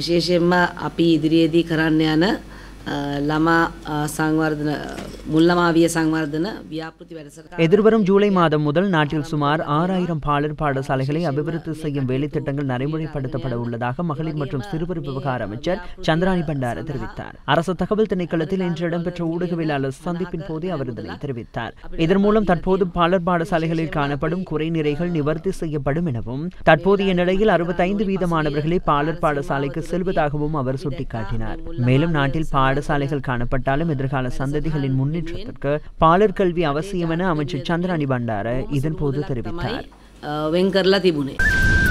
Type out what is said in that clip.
විශේෂයෙන්ම අපි ඉදිරියේදී කරන්න යන අ, ළමා අ, සංවර්ධන මුල්ලමාවිය සංවර්ධන ව්‍යාපෘති වැඩසටහන எதிர்வரும் ஜூலை மாதம் முதல் நாட்டில் சுமார் ஆறாயிரம் பாலர் பாடசாலைகளை அபிவிருத்தி செய்யும் வேலைத்திட்டங்கள் நடைமுறைப்படுத்தப்பட உள்ளதாக மகளிர் மற்றும் சிறுவர் விவகார அமைச்சர் சந்திராணி பண்டார தெரிவித்தார் அரசு தகவல் திணைக்களத்தில் இன்று இடம்பெற்ற ஊடகவியலாளர் சந்திப்பின் போதே அவர் இதனை தெரிவித்தார் இதன் மூலம் தற்போது பாலர் பாடசாலைகளில் காணப்படும் குறைநிறைகள் நிவர்த்தி செய்யப்படும் எனவும் தற்போதைய நிலையில் அறுபத்தைந்து வீத மாணவர்களே பாலர் பாடசாலைக்கு செல்வதாகவும் அவர் சுட்டிக்காட்டினார் மேலும் நாட்டில் பாடசாலைகள் காணப்பட்டாலும் எதிர்கால சந்ததிகளின் முன்னேற்றத்திற்கு பாலர் கல்வி அவசியம் என அமைச்சர் சந்திராணி பண்டார இதன்போது தெரிவித்தார் අ, වෙන් කරලා තිබුණේ.